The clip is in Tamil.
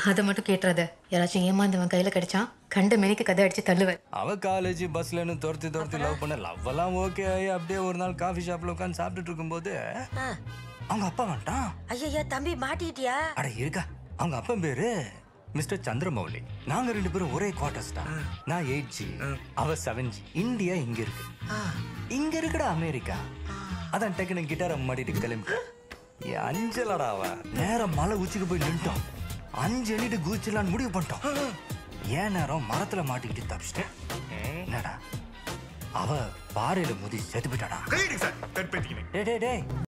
அதை மட்டும் கேட்டுறாத யாராச்சும் ஏமாந்தவன் கையில கிடைச்சான் கண்ட மெனிக்கு கதை அடிச்சு தள்ளுவேன் அவ காலேஜ் பஸ்லன்னு துரத்தி துரத்தி லவ் பண்ண லவ் எல்லாம் ஓகே ஆகி அப்படியே ஒரு நாள் காஃபி ஷாப்ல உட்காந்து சாப்பிட்டுட்டு இருக்கும்போது அவங்க அப்பா வந்துட்டான் ஐயா தம்பி மாட்டிக்கிட்டியா அட இருக்கா அவங்க அப்பா பேரு மிஸ்டர் சந்திரமௌலி நாங்க ரெண்டு பேரும் ஒரே குவார்டர்ஸ் தான் நான் எயிட் ஜி அவ செவன் ஜி இந்தியா இங்க இருக்கு இங்க இருக்குடா அமெரிக்கா அதான் டக்குனு கிட்டார மாட்டிட்டு கிளம்பி ஏன் அஞ்சலடா அவ நேரம் மலை உச்சிக்கு போய் நின்ட்டோம் அஞ்சு அடிட்டு கூச்சலான்னு முடிவு பண்ணிட்டோம் ஏன் நேரம் மரத்துல மாட்டிக்கிட்டு தப்பிச்சிட்டேன் என்னடா அவ பாறையில முதி செத்து போயிட்டாடா கையடி சார் கட் பண்ணிட்டீங்க டேய் டேய் டேய்